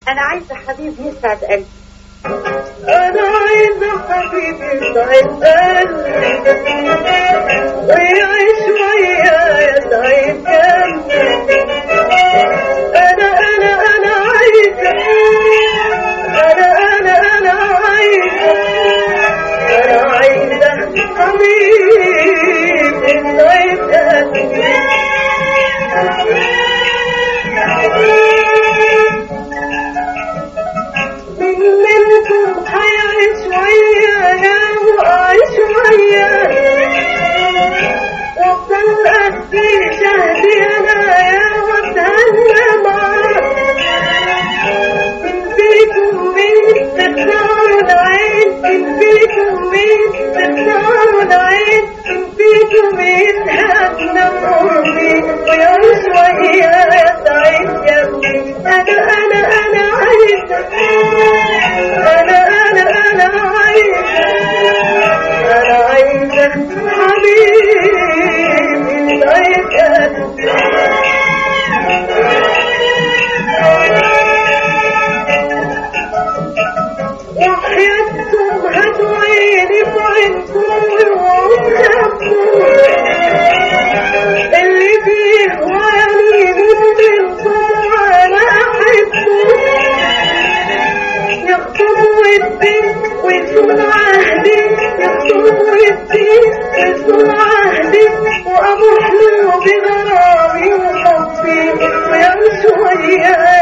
انا عايزه حبيب يسعد قلبي انا عايزة حبيبي يسعد قلبي ويعيش ويايا سعيد جنبي انا انا انا عايزة انا انا انا عايزة انا عايزة حبيبي يسعد قلبي من منكم هيعيش ويايا وأعيش ويايا وأفضل أسقي شهدي أنايا وأتهنى معاك من فيكم مين تخدعوا العين من فيكم مين تخدعوا العين من فيكم مين هاتنا قربي ويعيش ويايا سعيد جنبي أنا أنا أنا عايزة أنا أنا أنا عايزة أنا عايزة حبيبي سعيد قلبي وحياتكم هتعيني بعينكم وعمركم اللي بيهواني منكم وانا احبكم يخطب الدين ويكون عهدي يخطب الدين ويكون عهدي وابوح له بغرامي وحبي ويمشي وياي